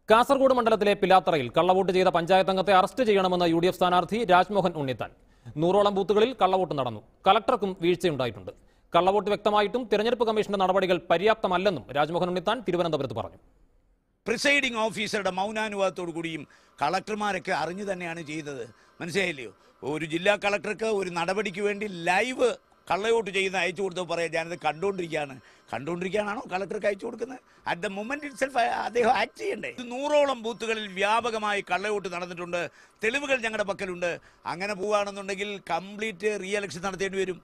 കാസർഗോഡ് മണ്ഡലത്തിലെ പിലാത്തറയിൽ കള്ളവോട്ട് ചെയ്ത പഞ്ചായത്ത് അംഗത്തെ അറസ്റ്റ് ചെയ്യണമെന്ന യു ഡി എഫ് സ്ഥാനാർത്ഥി രാജ്മോഹൻ ഉണ്ണിത്താൻ നൂറോളം ബൂത്തുകളിൽ കള്ളവോട്ട് നടന്നു കളക്ടർക്കും വീഴ്ചയുണ്ടായിട്ടുണ്ട് കള്ളവോട്ട് വ്യക്തമായിട്ടും തിരഞ്ഞെടുപ്പ് കമ്മീഷന്റെ നടപടികൾ പര്യാപ്തമല്ലെന്നും രാജ്മോഹൻ ഉണ്ണിത്താൻ തിരുവനന്തപുരത്ത് പറഞ്ഞു പ്രിസൈഡിംഗ് ഓഫീസറുടെ മൗനാനുവാദത്തോടു കൂടിയും കളക്ടർമാരൊക്കെ അറിഞ്ഞു തന്നെയാണ് ചെയ്തത് മനസ്സിലായില്ലയോ ഒരു ജില്ലാ കളക്ടർക്ക് ഒരു നടപടിക്ക് വേണ്ടി ലൈവ് കള്ളവോട്ട് ചെയ്യുന്ന അയച്ചു കൊടുത്തപ്പോൾ പറയാം ഞാനത് കണ്ടുകൊണ്ടിരിക്കുകയാണ് കണ്ടുകൊണ്ടിരിക്കുകയാണോ കളക്ടർക്ക് അയച്ചു കൊടുക്കുന്നത് at the moment itself അദ്ദേഹം ആക്ട് ചെയ്യണ്ടേ ഇത് നൂറോളം ബൂത്തുകളിൽ വ്യാപകമായി കള്ളവോട്ട് നടന്നിട്ടുണ്ട് തെളിവുകൾ ഞങ്ങളുടെ പക്കലുണ്ട് അങ്ങനെ പോവുകയാണെന്നുണ്ടെങ്കിൽ കംപ്ലീറ്റ് റീ എലക്ഷൻ നടത്തേണ്ടി വരും